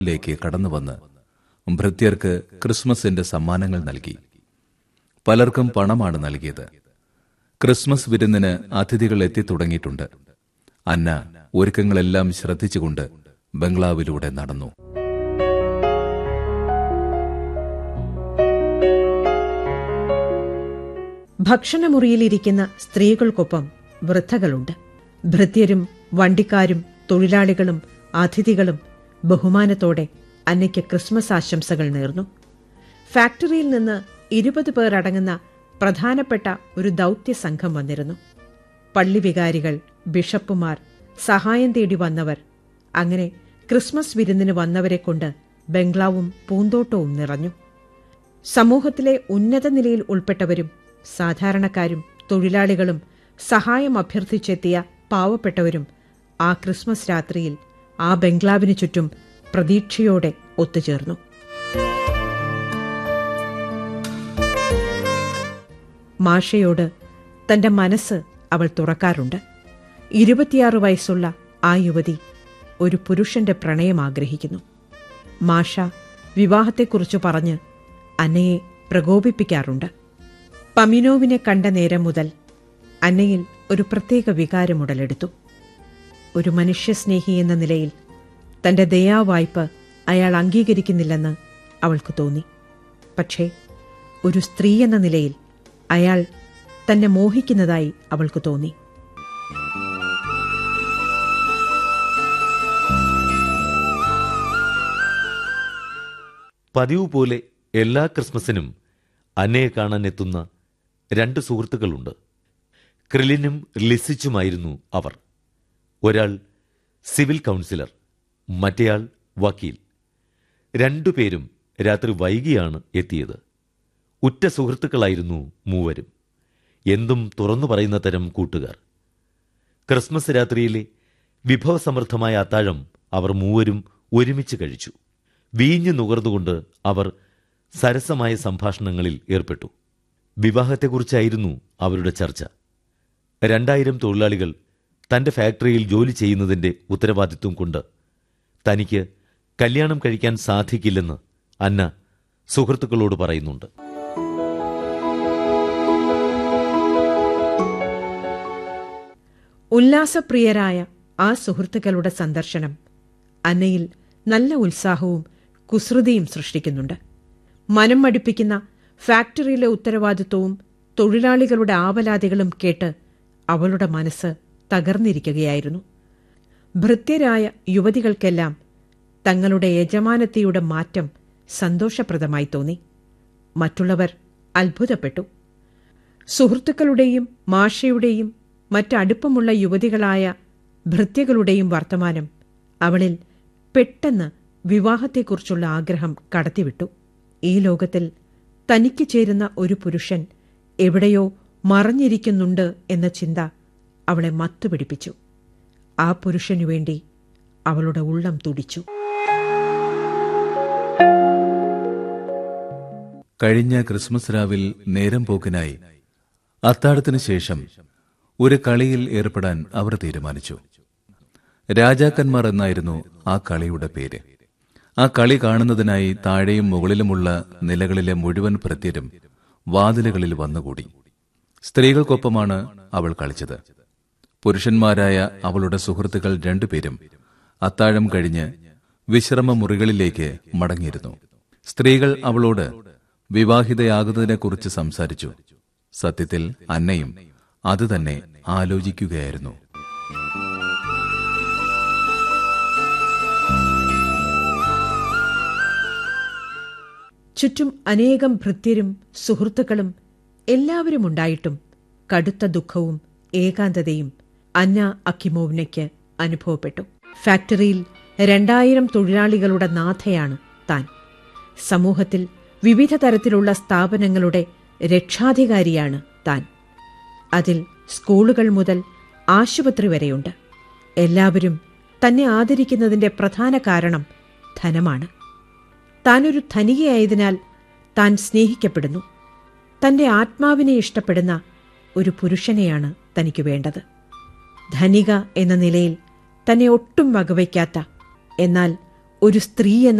ലേക്ക് കടന്നുവന്ന് ഭൃത്യർക്ക് ക്രിസ്മസിന്റെ സമ്മാനങ്ങൾ നൽകി പലർക്കും പണമാണ് നൽകിയത് ക്രിസ്മസ് വിരുന്നിന് അതിഥികൾ എത്തിത്തുടങ്ങിയിട്ടുണ്ട് അന്ന ഒരുക്കങ്ങളെല്ലാം ശ്രദ്ധിച്ചുകൊണ്ട് ബംഗ്ലാവിലൂടെ നടന്നു ഭക്ഷണമുറിയിലിരിക്കുന്ന സ്ത്രീകൾക്കൊപ്പം വൃദ്ധകളുണ്ട് ഭൃത്യരും വണ്ടിക്കാരും തൊഴിലാളികളും അതിഥികളും ബഹുമാനത്തോടെ അന്നയ്ക്ക് ക്രിസ്മസ് ആശംസകൾ നേർന്നു ഫാക്ടറിയിൽ നിന്ന് ഇരുപത് പേർ അടങ്ങുന്ന പ്രധാനപ്പെട്ട ഒരു ദൗത്യ സംഘം വന്നിരുന്നു പള്ളിവികാരികൾ ബിഷപ്പുമാർ സഹായം തേടി വന്നവർ അങ്ങനെ ക്രിസ്മസ് വിരുന്നിന് വന്നവരെ കൊണ്ട് ബംഗ്ലാവും പൂന്തോട്ടവും നിറഞ്ഞു സമൂഹത്തിലെ ഉന്നത നിലയിൽ ഉൾപ്പെട്ടവരും സാധാരണക്കാരും തൊഴിലാളികളും സഹായം അഭ്യർത്ഥിച്ചെത്തിയ പാവപ്പെട്ടവരും ആ ക്രിസ്മസ് രാത്രിയിൽ ആ ബംഗ്ലാവിന് ചുറ്റും പ്രതീക്ഷയോടെ ഒത്തുചേർന്നു മാഷയോട് തന്റെ മനസ്സ് അവൾ തുറക്കാറുണ്ട് ഇരുപത്തിയാറ് വയസ്സുള്ള ആ യുവതി ഒരു പുരുഷന്റെ പ്രണയം ആഗ്രഹിക്കുന്നു മാഷ വിവാഹത്തെക്കുറിച്ച് പറഞ്ഞ് അന്നയെ പ്രകോപിപ്പിക്കാറുണ്ട് പമിനോവിനെ കണ്ട നേരം മുതൽ അന്നയിൽ ഒരു പ്രത്യേക വികാരമുടലെടുത്തു ഒരു മനുഷ്യസ്നേഹി എന്ന നിലയിൽ തന്റെ ദയാവായ്പ് അയാൾ അംഗീകരിക്കുന്നില്ലെന്ന് അവൾക്ക് തോന്നി പക്ഷേ ഒരു സ്ത്രീ എന്ന നിലയിൽ അയാൾ തന്നെ മോഹിക്കുന്നതായി അവൾക്ക് തോന്നി പതിവ് പോലെ എല്ലാ ക്രിസ്മസിനും അന്നയെ കാണാൻ എത്തുന്ന രണ്ട് സുഹൃത്തുക്കളുണ്ട് ക്രിലിനും ലിസിച്ചുമായിരുന്നു അവർ ഒരാൾ സിവിൽ കൗൺസിലർ മറ്റേയാൾ വക്കീൽ രണ്ടുപേരും രാത്രി വൈകിയാണ് എത്തിയത് ഉറ്റ സുഹൃത്തുക്കളായിരുന്നു മൂവരും എന്തും തുറന്നു പറയുന്ന തരം കൂട്ടുകാർ ക്രിസ്മസ് രാത്രിയിലെ വിഭവസമൃദ്ധമായ അത്താഴം അവർ മൂവരും ഒരുമിച്ച് കഴിച്ചു വീഞ്ഞു നുകർന്നുകൊണ്ട് അവർ സരസമായ സംഭാഷണങ്ങളിൽ ഏർപ്പെട്ടു വിവാഹത്തെക്കുറിച്ചായിരുന്നു അവരുടെ ചർച്ച രണ്ടായിരം തൊഴിലാളികൾ തന്റെ ഫാക്ടറിയിൽ ജോലി ചെയ്യുന്നതിന്റെ ഉത്തരവാദിത്വം കൊണ്ട് തനിക്ക് കല്യാണം കഴിക്കാൻ സാധിക്കില്ലെന്ന് അന്ന സുഹൃത്തുക്കളോട് പറയുന്നുണ്ട് ഉല്ലാസപ്രിയരായ ആ സുഹൃത്തുക്കളുടെ സന്ദർശനം അന്നയിൽ നല്ല ഉത്സാഹവും കുസൃതിയും സൃഷ്ടിക്കുന്നുണ്ട് മനം മടുപ്പിക്കുന്ന ഫാക്ടറിയിലെ ഉത്തരവാദിത്വവും തൊഴിലാളികളുടെ ആവലാതികളും കേട്ട് അവളുടെ മനസ്സ് തകർന്നിരിക്കുകയായിരുന്നു ഭൃത്യരായ യുവതികൾക്കെല്ലാം തങ്ങളുടെ യജമാനത്തിയുടെ മാറ്റം സന്തോഷപ്രദമായി തോന്നി മറ്റുള്ളവർ അത്ഭുതപ്പെട്ടു സുഹൃത്തുക്കളുടെയും മാഷയുടെയും മറ്റടുപ്പമുള്ള യുവതികളായ ഭൃത്യകളുടെയും വർത്തമാനം അവളിൽ പെട്ടെന്ന് വിവാഹത്തെക്കുറിച്ചുള്ള ആഗ്രഹം കടത്തിവിട്ടു ഈ ലോകത്തിൽ തനിക്ക് ചേരുന്ന ഒരു പുരുഷൻ എവിടെയോ മറഞ്ഞിരിക്കുന്നുണ്ട് എന്ന ചിന്ത അവളെ മത്തുപിടിപ്പിച്ചു ആ പുരുഷനു വേണ്ടി അവളുടെ ഉള്ളം തുടിച്ചു കഴിഞ്ഞ ക്രിസ്മസ് രാവിൽ നേരം പോക്കിനായി അത്താഴത്തിന് ശേഷം ഒരു കളിയിൽ ഏർപ്പെടാൻ അവർ തീരുമാനിച്ചു രാജാക്കന്മാർ എന്നായിരുന്നു ആ കളിയുടെ പേര് ആ കളി കാണുന്നതിനായി താഴെയും മുകളിലുമുള്ള നിലകളിലെ മുഴുവൻ ഭൃത്യരും വാതിലുകളിൽ വന്നുകൂടി സ്ത്രീകൾക്കൊപ്പമാണ് അവൾ കളിച്ചത് പുരുഷന്മാരായ അവളുടെ സുഹൃത്തുക്കൾ രണ്ടുപേരും അത്താഴം കഴിഞ്ഞ് വിശ്രമ മുറികളിലേക്ക് മടങ്ങിയിരുന്നു സ്ത്രീകൾ അവളോട് വിവാഹിതയാകുന്നതിനെക്കുറിച്ച് സംസാരിച്ചു സത്യത്തിൽ അന്നയും അതുതന്നെ ആലോചിക്കുകയായിരുന്നു ചുറ്റും അനേകം ഭൃത്യരും സുഹൃത്തുക്കളും എല്ലാവരും ഉണ്ടായിട്ടും കടുത്ത ദുഃഖവും ഏകാന്തതയും അന്ന അക്കിമോവിനയ്ക്ക് അനുഭവപ്പെട്ടു ഫാക്ടറിയിൽ രണ്ടായിരം തൊഴിലാളികളുടെ നാഥയാണ് താൻ സമൂഹത്തിൽ വിവിധ തരത്തിലുള്ള സ്ഥാപനങ്ങളുടെ രക്ഷാധികാരിയാണ് താൻ അതിൽ സ്കൂളുകൾ മുതൽ ആശുപത്രി വരെയുണ്ട് എല്ലാവരും തന്നെ ആദരിക്കുന്നതിന്റെ പ്രധാന കാരണം ധനമാണ് താനൊരു ധനികയായതിനാൽ താൻ സ്നേഹിക്കപ്പെടുന്നു തന്റെ ആത്മാവിനെ ഇഷ്ടപ്പെടുന്ന ഒരു പുരുഷനെയാണ് തനിക്ക് വേണ്ടത് ധനിക എന്ന നിലയിൽ തന്നെ ഒട്ടും വകവയ്ക്കാത്ത എന്നാൽ ഒരു സ്ത്രീ എന്ന